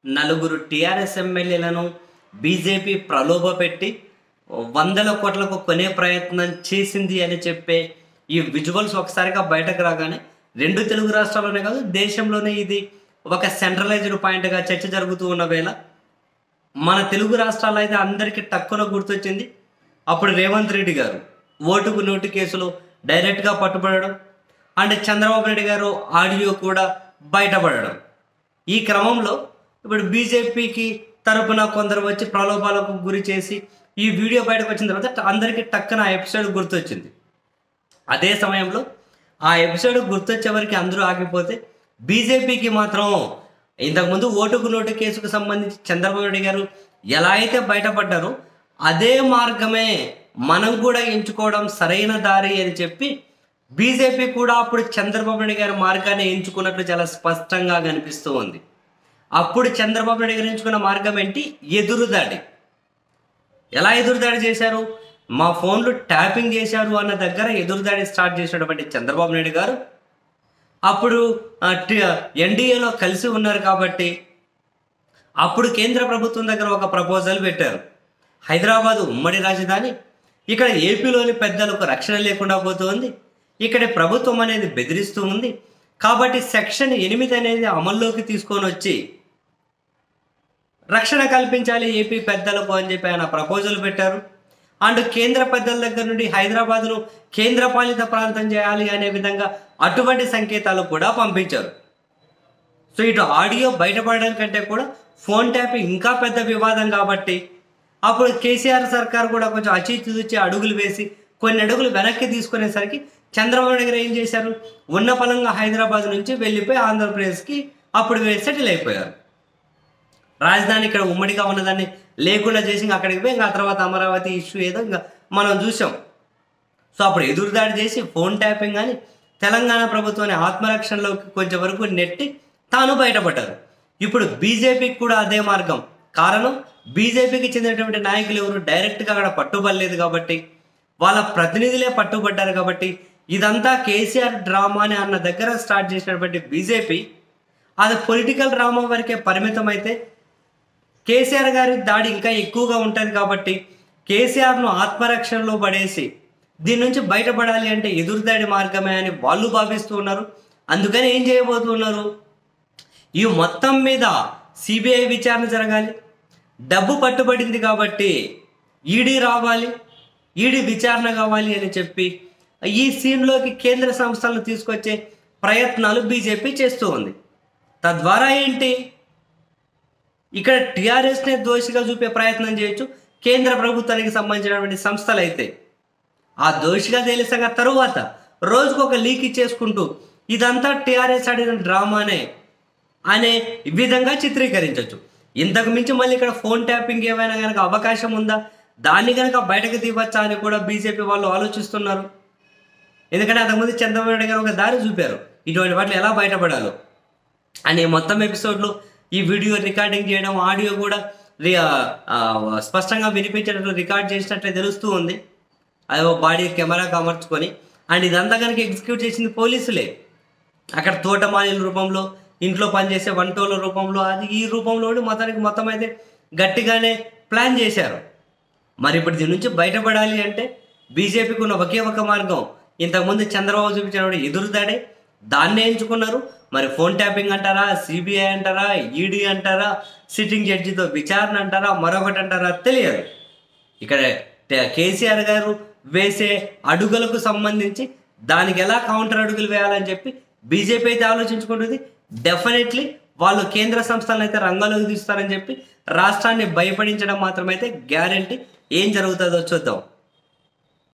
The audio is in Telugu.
నలుగురు టీఆర్ఎస్ ఎమ్మెల్యేలను బీజేపీ ప్రలోభ పెట్టి వందల కోట్లకు కొనే ప్రయత్నం చేసింది అని చెప్పే ఈ విజువల్స్ ఒకసారిగా బయటకు రాగానే రెండు తెలుగు రాష్ట్రాల్లోనే కాదు దేశంలోనే ఇది ఒక సెంట్రలైజ్డ్ పాయింట్గా చర్చ జరుగుతూ ఉన్న వేళ మన తెలుగు రాష్ట్రాల్లో అయితే అందరికీ టక్కున గుర్తొచ్చింది అప్పుడు రేవంత్ రెడ్డి గారు ఓటుకు నోటు కేసులో డైరెక్ట్గా పట్టుబడడం అండ్ చంద్రబాబు నాయుడు గారు ఆడియో కూడా బయటపడడం ఈ క్రమంలో ఇప్పుడు బీజేపీకి తరపున కొందరు వచ్చి ప్రలోభాలకు గురి చేసి ఈ వీడియో బయటకు వచ్చిన తర్వాత అందరికీ టక్కున ఆ ఎపిసోడ్ గుర్తొచ్చింది అదే సమయంలో ఆ ఎపిసోడ్ గుర్తొచ్చే వరకు అందరూ ఆగిపోతే బీజేపీకి మాత్రం ఇంతకుముందు ఓటుకు నోటు కేసుకు సంబంధించి చంద్రబాబు నాయుడు గారు ఎలా అయితే బయటపడ్డారో అదే మార్గమే మనం కూడా ఎంచుకోవడం సరైన దారి అని చెప్పి బీజేపీ కూడా అప్పుడు చంద్రబాబు నాయుడు గారి మార్గాన్ని ఎంచుకున్నట్లు చాలా స్పష్టంగా కనిపిస్తూ ఉంది అప్పుడు చంద్రబాబు నాయుడు గారు ఎంచుకున్న మార్గం ఏంటి ఎదురుదాడి ఎలా ఎదురుదాడి చేశారు మా ఫోన్లు ట్యాపింగ్ చేశారు అన్న దగ్గర ఎదురుదాడి స్టార్ట్ చేసినటువంటి చంద్రబాబు నాయుడు గారు అప్పుడు ఎన్డీఏలో కలిసి ఉన్నారు కాబట్టి అప్పుడు కేంద్ర ప్రభుత్వం దగ్గర ఒక ప్రపోజల్ పెట్టారు హైదరాబాద్ ఉమ్మడి రాజధాని ఇక్కడ ఏపీలోని పెద్దలకు రక్షణ లేకుండా పోతుంది ఇక్కడ ప్రభుత్వం అనేది బెదిరిస్తూ ఉంది కాబట్టి సెక్షన్ ఎనిమిది అనేది అమల్లోకి తీసుకొని వచ్చి రక్షణ కల్పించాలి ఏపీ పెద్దలకు అని చెప్పి ఆయన ప్రపోజల్ పెట్టారు అండ్ కేంద్ర పెద్దల దగ్గర నుండి హైదరాబాద్ను కేంద్రపాలిత ప్రాంతం చేయాలి అనే విధంగా అటువంటి సంకేతాలు కూడా పంపించారు సో ఇటు ఆడియో బయటపడడం కంటే కూడా ఫోన్ ట్యాప్ ఇంకా పెద్ద వివాదం కాబట్టి అప్పుడు కేసీఆర్ సర్కార్ కూడా కొంచెం అచితుచి అడుగులు వేసి కొన్ని అడుగులు వెనక్కి తీసుకునేసరికి చంద్రబాబు నాయుడు గారు ఏం చేశారు ఉన్న పలంగా హైదరాబాద్ నుంచి వెళ్ళిపోయి ఆంధ్రప్రదేశ్కి అప్పుడు సెటిల్ అయిపోయారు రాజధాని ఇక్కడ ఉమ్మడిగా ఉన్నదాన్ని లేకుండా చేసి ఇంకా అక్కడికి పోయి ఇంకా ఆ తర్వాత అమరావతి ఇష్యూ ఏదో ఇంకా మనం చూసాం సో అప్పుడు ఎదురుదాడి చేసి ఫోన్ ట్యాపింగ్ అని తెలంగాణ ప్రభుత్వాన్ని ఆత్మరక్షణలోకి కొంచెం వరకు నెట్టి తాను బయటపడ్డారు ఇప్పుడు బీజేపీకి కూడా అదే మార్గం కారణం బీజేపీకి చెందినటువంటి నాయకులు ఎవరు డైరెక్ట్గా అక్కడ పట్టుబడలేదు కాబట్టి వాళ్ళ ప్రతినిధులే పట్టుబడ్డారు కాబట్టి ఇదంతా కేసీఆర్ డ్రామాని అన్న దగ్గర స్టార్ట్ చేసినటువంటి బీజేపీ అది పొలిటికల్ డ్రామా వరకే పరిమితం అయితే కేసీఆర్ గారి దాడి ఇంకా ఎక్కువగా ఉంటుంది కాబట్టి కేసీఆర్ను ఆత్మరక్షణలో పడేసి దీని నుంచి బయటపడాలి అంటే ఎదురుదాడి మార్గమే అని వాళ్ళు భావిస్తూ ఉన్నారు అందుకని ఏం చేయబోతున్నారు ఈ మొత్తం మీద సిబిఐ విచారణ జరగాలి డబ్బు పట్టుబడింది కాబట్టి ఈడీ రావాలి ఈడీ విచారణ కావాలి అని చెప్పి ఈ సీన్లోకి కేంద్ర సంస్థలను తీసుకొచ్చే ప్రయత్నాలు బీజేపీ చేస్తూ ఉంది తద్వారా ఏంటి ఇక్కడ టీఆర్ఎస్నే దోషిగా చూపే ప్రయత్నం చేయొచ్చు కేంద్ర ప్రభుత్వానికి సంబంధించినటువంటి సంస్థలు అయితే ఆ దోషిగా తేలిసంగా తరువాత రోజుకు ఒక లీక్ ఇచ్చేసుకుంటూ ఇదంతా టీఆర్ఎస్ ఆడిన డ్రామానే అనే విధంగా చిత్రీకరించవచ్చు ఇంతకు మించి మళ్ళీ ఇక్కడ ఫోన్ ట్యాపింగ్ ఏమైనా కనుక అవకాశం ఉందా దాన్ని కనుక బయటకు తీవచ్చా అని కూడా బీజేపీ వాళ్ళు ఆలోచిస్తున్నారు ఎందుకంటే అంతకుముందు చంద్రబాబు నాయుడు గారు ఒక దారి చూపారు ఇటువంటి వాటిని ఎలా బయటపడాలో అనే మొత్తం ఎపిసోడ్లో ఈ వీడియో రికార్డింగ్ చేయడం ఆడియో కూడా రి- ఆ, ఆ, స్పష్టంగా వినిపించేటట్లు రికార్డ్ చేసినట్లే తెలుస్తూ ఉంది అది ఒక బాడీ కెమెరాకి అమర్చుకొని అండ్ ఇదంతా కనుక ఎగ్జిక్యూట్ చేసింది పోలీసులే అక్కడ తోటమాలిల రూపంలో ఇంట్లో పనిచేసే వంటోళ్ళ రూపంలో అది ఈ రూపంలో ఉండి మొత్తానికి మొత్తం అయితే గట్టిగానే ప్లాన్ చేశారు మరి ఇప్పుడు దీని నుంచి బయటపడాలి అంటే బీజేపీకి ఉన్న ఒకే ఒక మార్గం ఇంతకుముందు చంద్రబాబు చూపించిన ఎదురుదాడే దాన్నే ఎంచుకున్నారు మరి ఫోన్ ట్యాపింగ్ అంటారా సిబిఐ అంటారా ఈడీ అంటారా సిట్టింగ్ జడ్జితో విచారణ అంటారా మరొకటి అంటారా తెలియదు ఇక్కడ ట- కేసీఆర్ గారు వేసే అడుగులకు సంబంధించి దానికి ఎలా కౌంటర్ అడుగులు వేయాలని చెప్పి బీజేపీ అయితే ఆలోచించుకుంటుంది డెఫినెట్లీ వాళ్ళు కేంద్ర సంస్థలను అయితే రంగంలోకి తీస్తారని చెప్పి రాష్ట్రాన్ని భయపడించడం మాత్రమైతే గ్యారంటీ ఏం జరుగుతుందో చూద్దాం